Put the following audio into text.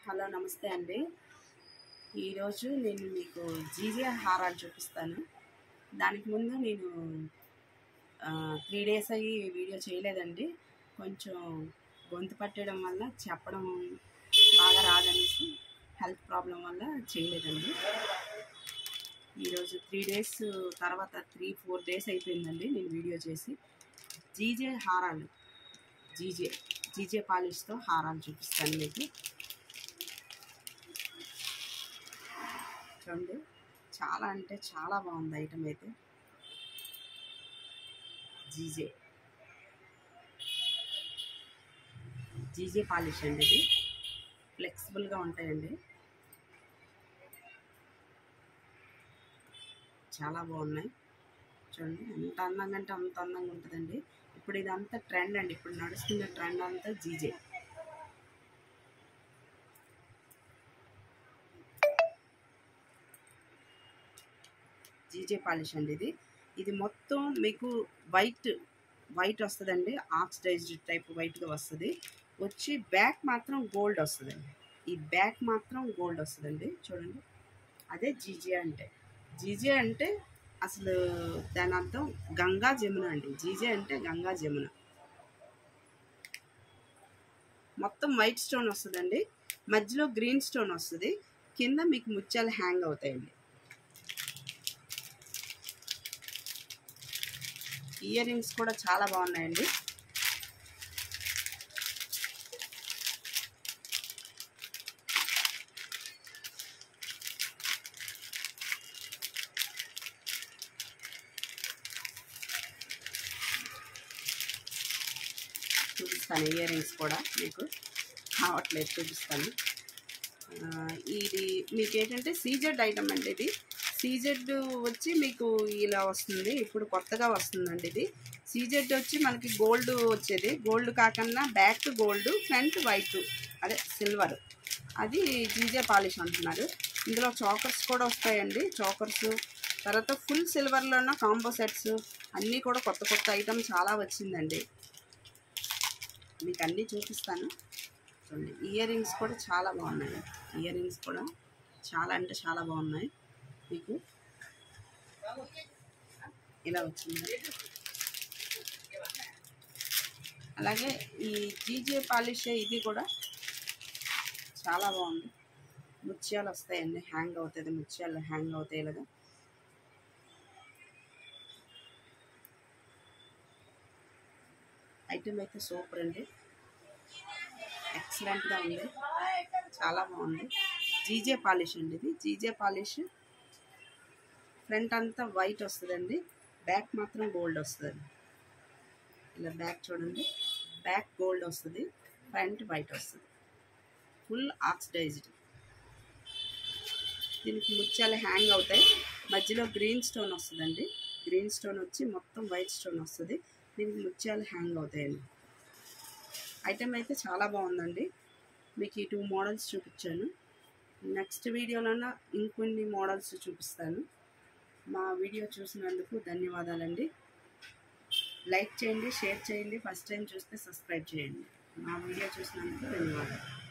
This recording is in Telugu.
హలో నమస్తే అండి ఈరోజు నేను మీకు జీజే హారాలు చూపిస్తాను దానికి ముందు నేను త్రీ డేస్ అయ్యి వీడియో చేయలేదండి కొంచెం గొంతు పట్టడం వల్ల చెప్పడం బాగా రాదనేసి హెల్త్ ప్రాబ్లం వల్ల చేయలేదండి ఈరోజు త్రీ డేస్ తర్వాత త్రీ ఫోర్ డేస్ అయిపోయిందండి నేను వీడియో చేసి జీజే హారాలు జీజే జీజే పాలిష్తో హారాలు చూపిస్తాను మీకు చూడండి చాలా అంటే చాలా బాగుంది ఐటమ్ అయితే జీజే జీజే పాలిష్ అండి ఇది ఫ్లెక్సిబుల్గా ఉంటాయండి చాలా బాగున్నాయి చూడండి ఎంత అందంగా అంటే అంత అందంగా ఉంటుందండి ఇప్పుడు ఇదంతా ట్రెండ్ అండి ఇప్పుడు నడుస్తున్న ట్రెండ్ అంతా జీజే జీజే పాలిష్ అండి ఇది ఇది మొత్తం మీకు వైట్ వైట్ వస్తుందండి ఆక్సిడైజ్డ్ టైప్ వైట్గా వస్తుంది వచ్చి బ్యాక్ మాత్రం గోల్డ్ వస్తుందండి ఈ బ్యాక్ మాత్రం గోల్డ్ వస్తుందండి చూడండి అదే జీజే అంటే జీజే అంటే అసలు దాని అర్థం గంగా జమున అండి జీజే అంటే గంగా జమున మొత్తం వైట్ స్టోన్ వస్తుందండి మధ్యలో గ్రీన్ స్టోన్ వస్తుంది కింద మీకు ముత్యాలు హ్యాంగ్ అవుతాయండి ఇయర్ రింగ్స్ కూడా చాలా బాగున్నాయండి చూపిస్తాను ఇయర్ రింగ్స్ కూడా మీకు కావట్లేదు చూపిస్తాను ఇది మీకు ఏంటంటే సీజెడ్ ఐటమ్ అండి ఇది సీజెడ్ వచ్చి మీకు ఇలా వస్తుంది ఇప్పుడు కొత్తగా వస్తుందండి ఇది సీజెడ్ వచ్చి మనకి గోల్డ్ వచ్చేది గోల్డ్ కాకుండా బ్యాక్ గోల్డ్ ఫ్రంట్ వైట్ అదే సిల్వర్ అది జీజే పాలిష్ అంటున్నారు ఇందులో చాకర్స్ కూడా వస్తాయండి చాకర్స్ తర్వాత ఫుల్ సిల్వర్లోన కాంబో సెట్స్ అన్నీ కూడా కొత్త కొత్త ఐటమ్ చాలా వచ్చిందండి మీకు అన్నీ చూపిస్తాను చూడండి ఇయర్ రింగ్స్ కూడా చాలా బాగున్నాయి ఇయర్ రింగ్స్ కూడా చాలా అంటే చాలా బాగున్నాయి మీకు ఇలా వచ్చింది అలాగే ఈ జీజే పాలిష్ ఇది కూడా చాలా బాగుంది ముత్యాలు వస్తాయండి హ్యాంగ్ అవుతుంది ముత్యాలు హ్యాంగ్ అవుతాయి ఇలాగా ఐటమ్ అయితే సూపర్ అండి ఎక్సలెంట్గా ఉంది చాలా బాగుంది జీజే పాలిష్ అండి ఇది జీజే పాలిష్ ఫ్రంట్ అంతా వైట్ వస్తుందండి బ్యాక్ మాత్రం గోల్డ్ వస్తుంది ఇలా బ్యాక్ చూడండి బ్యాక్ గోల్డ్ వస్తుంది ఫ్రంట్ వైట్ వస్తుంది ఫుల్ ఆక్సిడైజ్డ్ దీనికి ముత్యాలు హ్యాంగ్ అవుతాయి మధ్యలో గ్రీన్ స్టోన్ వస్తుందండి గ్రీన్ స్టోన్ వచ్చి మొత్తం వైట్ స్టోన్ వస్తుంది దీనికి ముత్యాలు హ్యాంగ్ అవుతాయండి ఐటమ్ అయితే చాలా బాగుందండి మీకు ఈ టూ మోడల్స్ చూపించాను నెక్స్ట్ వీడియోలోన ఇంకొన్ని మోడల్స్ చూపిస్తాను మా వీడియో చూసినందుకు ధన్యవాదాలండి లైక్ చేయండి షేర్ చేయండి ఫస్ట్ టైం చూస్తే సబ్స్క్రైబ్ చేయండి మా వీడియో చూసినందుకు ధన్యవాదాలు